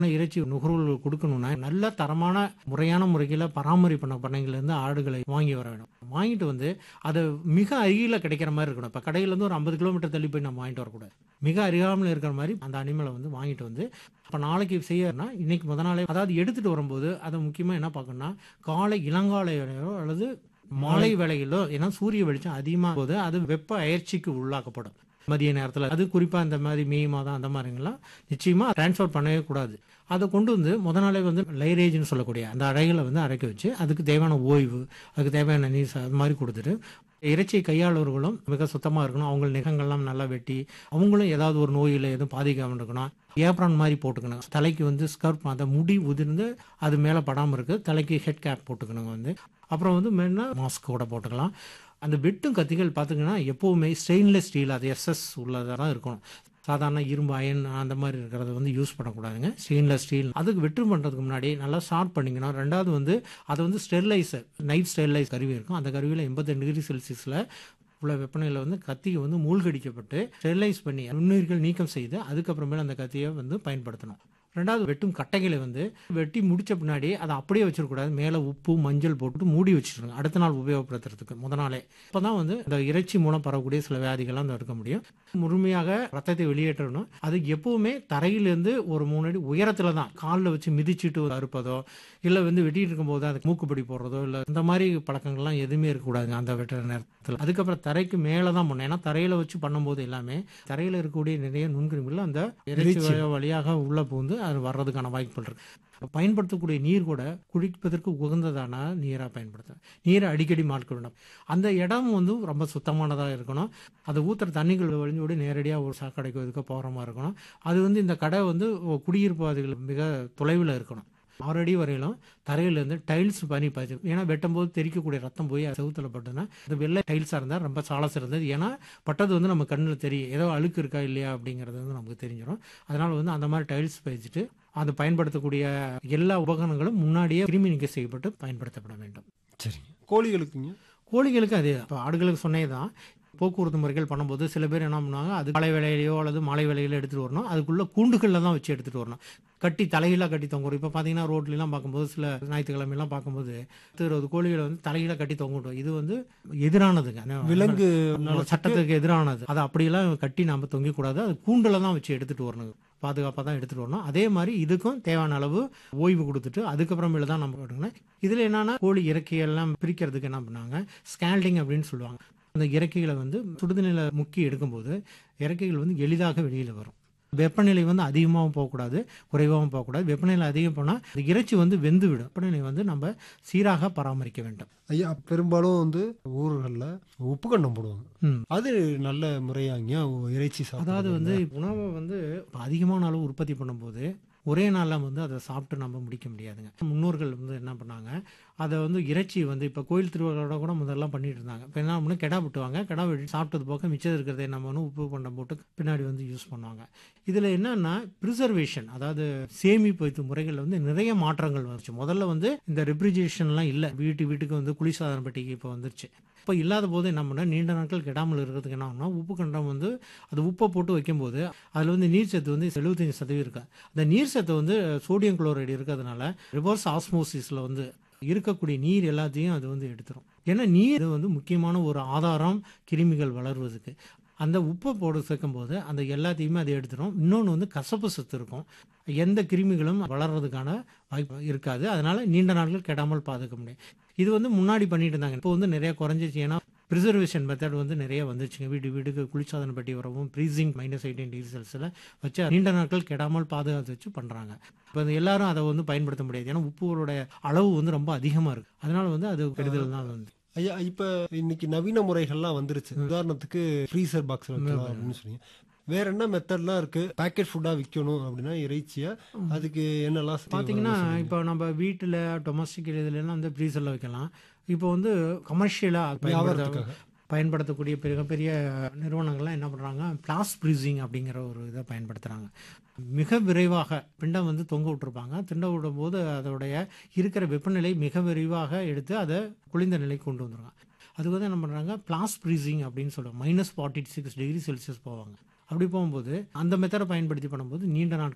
இறைச்சி நுகர்வோர்களுக்கு கொடுக்கணும்னா நல்ல தரமான முறையான முறையில் பராமரிப்பு பண்ண பண்ணைங்கள்லேருந்து ஆடுகளை வாங்கி வர வேண்டும் வாங்கிட்டு வந்து அதை மிக அருகில் கிடைக்கிற மாதிரி இருக்கணும் இப்போ கடையிலேருந்து ஒரு ஐம்பது கிலோமீட்டர் தள்ளி போய் நம்ம வாங்கிட்டு வரக்கூடாது மிக அருகாமல் இருக்கிற மாதிரி அந்த அனிமலை வந்து வாங்கிட்டு வந்து இப்போ நாளைக்கு செய்யறனா இன்னைக்கு முத நாளே அதாவது எடுத்துகிட்டு வரும்போது அதை முக்கியமாக என்ன பார்க்கணும்னா காலை இளங்காலையிலோ அல்லது மாலை வேளையிலோ ஏன்னா சூரிய வெளிச்சம் அதிகமாக போது அது வெப்ப அயற்சிக்கு உள்ளாக்கப்படும் மதிய நேரத்தில் அது குறிப்பாக இந்த மாதிரி மே மாதம் அந்த மாதிரிங்கெல்லாம் நிச்சயமாக ட்ரான்ஸ்ஃபர் பண்ணவே கூடாது அதை கொண்டு வந்து முத நாளே வந்து லைரேஜ்னு சொல்லக்கூடிய அந்த அறைகளை வந்து அரைக்க வச்சு அதுக்கு தேவையான ஓய்வு அதுக்கு தேவையான நீர் ச- அது மாதிரி கொடுத்துட்டு இறைச்சியை கையாளவர்களும் மிக சுத்தமாக இருக்கணும் அவங்க நெகங்கள்லாம் நல்லா வெட்டி அவங்களும் ஏதாவது ஒரு நோயில் எதுவும் பாதிக்காமல் இருக்கணும் ஏப்ரான் மாதிரி போட்டுக்கணும் தலைக்கு வந்து ஸ்கர்ப் அந்த முடி உதிர்ந்து அது மேலே படாமல் இருக்கு தலைக்கு ஹெட் கேப் போட்டுக்கணுங்க வந்து அப்புறம் வந்து மெயினா மாஸ்க் கூட போட்டுக்கலாம் அந்த வெட்டும் கத்திகள் பார்த்தீங்கன்னா எப்போவுமே ஸ்டெயின்லெஸ் ஸ்டீல் அது எஸ்எஸ் உள்ளதாக தான் இருக்கணும் சாதாரண இரும்பு அயன் அந்த மாதிரி இருக்கிறத வந்து யூஸ் பண்ணக்கூடாதுங்க ஸ்டெயின்லெஸ் ஸ்டீல் அதுக்கு வெட்டு பண்ணுறதுக்கு முன்னாடி நல்லா ஷார்ட் பண்ணிக்கணும் ரெண்டாவது வந்து அதை வந்து ஸ்டெரிலைசர் நைட் ஸ்டெரிலைஸ் கருவி இருக்கும் அந்த கருவியில் எண்பத்தெண்டு டிகிரி செல்சியஸில் உள்ள வெப்பநிலையில் வந்து கத்தியை வந்து மூழ்கடிக்கப்பட்டு ஸ்டெரிலைஸ் பண்ணி நுண்ணுயிர்கள் நீக்கம் செய்து அதுக்கப்புறமேல அந்த கத்தியை வந்து பயன்படுத்தணும் ரெண்டாவது வெட்டும் கட்டைகளை வந்து வெட்டி முடிச்ச பின்னாடி அதை அப்படியே வச்சிடக்கூடாது மேலே உப்பு மஞ்சள் போட்டு மூடி வச்சிருங்க அடுத்த நாள் உபயோகப்படுத்துறதுக்கு முத நாளே அப்போ தான் வந்து இந்த இறைச்சி மூலம் பரவக்கூடிய சில வியாதிகள்லாம் வந்து இருக்க முடியும் முழுமையாக ரத்தத்தை வெளியேற்றணும் அது எப்பவுமே தரையிலேருந்து ஒரு மூணு அடி உயரத்தில் தான் காலில் வச்சு மிதிச்சிட்டு அறுப்பதோ இல்லை வந்து வெட்டிட்டு இருக்கும்போது அதுக்கு மூக்குப்படி போடுறதோ இல்லை இந்த மாதிரி பழக்கங்கள்லாம் எதுவுமே இருக்கக்கூடாதுங்க அந்த வெட்டுற நேரத்தில் அதுக்கப்புறம் தரைக்கு மேலே தான் பண்ணணும் ஏன்னா தரையில் வச்சு பண்ணும்போது எல்லாமே தரையில் இருக்கக்கூடிய நிறைய நுண்கிருமிகள் அந்த இறைச்சி வழி- வழியாக உள்ள புகுந்து அது வர்றதுக்கான வாய்ப்புகள் இருக்கு பயன்படுத்தக்கூடிய நீர் கூட குடிப்பதற்கு உகந்ததான நீராக பயன்படுத்தணும் நீரை அடிக்கடி மாற்ற வேண்டும் அந்த இடம் வந்து ரொம்ப சுத்தமானதாக இருக்கணும் அதை ஊற்றுற தண்ணிகள் வழிஞ்சு விட நேரடியாக ஒரு சாக்கடைக்கு இதுக்கு போகிற மாதிரி இருக்கணும் அது வந்து இந்த கடை வந்து குடியிருப்பு அதுகள் மிக தொலைவில் இருக்கணும் ஆறு அடி வரையிலும் தரையிலேருந்து டைல்ஸ் பண்ணி பாய்ச்சி ஏன்னா வெட்டும்போது தெறிக்கக்கூடிய ரத்தம் போய் செவுத்துல பட்டுனா இந்த வெள்ளை டைல்ஸாக இருந்தால் ரொம்ப சால சிறந்தது ஏன்னா பட்டது வந்து நம்ம கண்ணில் தெரியும் ஏதோ அழுக்கு இருக்கா இல்லையா அப்படிங்கிறது வந்து நமக்கு தெரிஞ்சிடும் அதனால வந்து அந்த மாதிரி டைல்ஸ் பாய்ச்சிட்டு அது பயன்படுத்தக்கூடிய எல்லா உபகரணங்களும் முன்னாடியே கிருமி நீக்க செய்யப்பட்டு பயன்படுத்தப்பட வேண்டும் சரிங்க கோழிகளுக்குங்க கோழிகளுக்கு அதே இப்போ ஆடுகளுக்கு சொன்னே தான் போக்குவரத்து முறைகள் பண்ணும்போது சில பேர் என்ன பண்ணுவாங்க அது காலை வேலையிலையோ அல்லது மாலை வேலையில எடுத்துகிட்டு வரணும் அதுக்குள்ள கூண்டுகளில் தான் வச்சு எடுத்துகிட்டு வரணும் கட்டி தலைகீழாக கட்டி தொங்க இப்போ பார்த்தீங்கன்னா ரோட்லலாம் பார்க்கும்போது சில ஞாயிற்றுக்கிழமையெல்லாம் பார்க்கும்போது பத்து இருபது கோழிகளை வந்து தலைகீழாக கட்டி தொங்க விட்டோம் இது வந்து எதிரானதுங்க விலங்கு நம்ம சட்டத்துக்கு எதிரானது அதை அப்படியெல்லாம் கட்டி நம்ம தொங்கிக் கூடாது அது கூண்டில் தான் வச்சு எடுத்துகிட்டு வரணும் பாதுகாப்பாக தான் எடுத்துகிட்டு வரணும் அதே மாதிரி இதுக்கும் தேவையான அளவு ஓய்வு கொடுத்துட்டு அதுக்கப்புறமேல தான் நம்ம எடுக்கணும் இதில் என்னன்னா கோழி இறக்கையெல்லாம் பிரிக்கிறதுக்கு என்ன பண்ணாங்க ஸ்கேல்டிங் அப்படின்னு சொல்லுவாங்க அந்த இறக்கைகளை வந்து சுடுதண்ணில முக்கி எடுக்கும்போது இறக்கைகள் வந்து எளிதாக வெளியில் வரும் வெப்பநிலை வந்து அதிகமாகவும் போகக்கூடாது குறைவாகவும் போகக்கூடாது வெப்பநிலை அதிகம் போனால் அந்த இறைச்சி வந்து வெந்து விடும் வெப்பநிலை வந்து நம்ம சீராக பராமரிக்க வேண்டும் ஐயா பெரும்பாலும் வந்து ஊர்களில் உப்பு கண்டம் போடுவாங்க ம் அது நல்ல முறையாங்க இறைச்சி சாப்பிடுறது அதாவது வந்து உணவை வந்து இப்ப அதிகமான அளவு உற்பத்தி பண்ணும்போது ஒரே நாளில் வந்து அதை சாப்பிட்டு நம்ம முடிக்க முடியாதுங்க முன்னோர்கள் வந்து என்ன பண்ணாங்க அதை வந்து இறைச்சி வந்து இப்போ கோயில் திருவிழாவோட கூட முதல்லாம் பண்ணிட்டு இருந்தாங்க இப்போ என்ன பண்ணு கெடா விட்டுவாங்க கெடா வெட்டி சாப்பிட்டது போக மிச்சம் இருக்கிறதை நம்ம வந்து உப்பு பண்டம் போட்டு பின்னாடி வந்து யூஸ் பண்ணுவாங்க இதில் என்னன்னா ப்ரிசர்வேஷன் அதாவது சேமிப்பு வைத்து முறைகளில் வந்து நிறைய மாற்றங்கள் வந்துச்சு முதல்ல வந்து இந்த ரெஃப்ரிஜரேஷன்லாம் இல்லை வீட்டு வீட்டுக்கு வந்து குளிர்சாதன பெட்டிக்கு இப்போ வந்துருச்சு இப்போ இல்லாத போது என்ன பண்ணால் நீண்ட நாட்கள் கெடாமல் இருக்கிறதுக்கு என்ன ஆகும்னா உப்பு கண்டம் வந்து அது உப்பை போட்டு வைக்கும்போது அதில் வந்து நீர் சத்து வந்து எழுபத்தஞ்சு சதவீதம் இருக்கு அந்த நீர் சத்து வந்து சோடியம் குளோரைடு இருக்கிறதுனால ரிவர்ஸ் ஆஸ்மோசிஸில் வந்து இருக்கக்கூடிய நீர் எல்லாத்தையும் அது வந்து எடுத்துரும் ஏன்னா நீர் வந்து முக்கியமான ஒரு ஆதாரம் கிருமிகள் வளர்வதுக்கு அந்த உப்பை போட சேர்க்கும்போது அந்த எல்லாத்தையுமே அதை எடுத்துரும் இன்னொன்று வந்து கசப்பு சத்து இருக்கும் எந்த கிருமிகளும் வளர்றதுக்கான வாய்ப்பு இருக்காது அதனால நீண்ட நாட்கள் கெடாமல் பாதுகாக்க முடியும் இது வந்து முன்னாடி பண்ணிட்டு இருந்தாங்க இப்போ வந்து நிறைய குறைஞ்சிச்சு ஏன்னா ப்ரிசர்வேஷன் மெத்தட் வந்து நிறைய வந்துச்சுங்க வீடு வீட்டுக்கு குளிர்சாதன பெட்டி வரவும் ப்ரீசிங் மைனஸ் எயிட்டீன் டிகிரி செல்சியஸில் வச்சு நீண்ட நாட்கள் கெடாமல் பாதுகாத்து வச்சு பண்ணுறாங்க இப்போ எல்லாரும் அதை வந்து பயன்படுத்த முடியாது ஏன்னா உப்புகளோட அளவு வந்து ரொம்ப அதிகமாக இருக்குது அதனால வந்து அது கெடுதல் தான் வந்து ஐயா இப்ப இன்னைக்கு நவீன முறைகள்லாம் வந்துருச்சு உதாரணத்துக்கு ஃப்ரீசர் பாக்ஸ் வைக்கலாம் அப்படின்னு சொன்னீங்க வேற என்ன மெத்தட்லாம் இருக்கு பேக்கெட் ஃபுட்டா விற்கணும் அப்படின்னா இறைச்சியா அதுக்கு என்னெல்லாம் செய்ய பார்த்தீங்கன்னா வரணும்னு இப்போ நம்ம வீட்டில் டொமஸ்டிக் இதுலலாம் வந்து ஃப்ரீசரில் வைக்கலாம் இப்போ வந்து கமர்ஷியலாக வியாபாரத்துக்காக. பயன்படுத்தக்கூடிய மிகப்பெரிய நிறுவனங்கள்லாம் என்ன பண்ணுறாங்க பிளாஸ் ப்ரீசிங் அப்படிங்கிற ஒரு இதை பயன்படுத்துகிறாங்க மிக விரைவாக பிண்டம் வந்து தொங்க விட்டுருப்பாங்க திண்ட விடும்போது அதோடைய இருக்கிற வெப்பநிலை மிக விரைவாக எடுத்து அதை குளிர்ந்த நிலைக்கு கொண்டு வந்துருவாங்க அதுக்கு வந்து என்ன பண்ணுறாங்க பிளாஸ் ப்ரீசிங் அப்படின்னு சொல்லுவாங்க minus forty six degree Celsius போவாங்க அப்படி போகும்போது அந்த மெத்தடை பயன்படுத்தி பண்ணும்போது நீண்ட நாட்கள்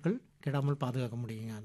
கெடாமல் பாதுகாக்க முடியுங்க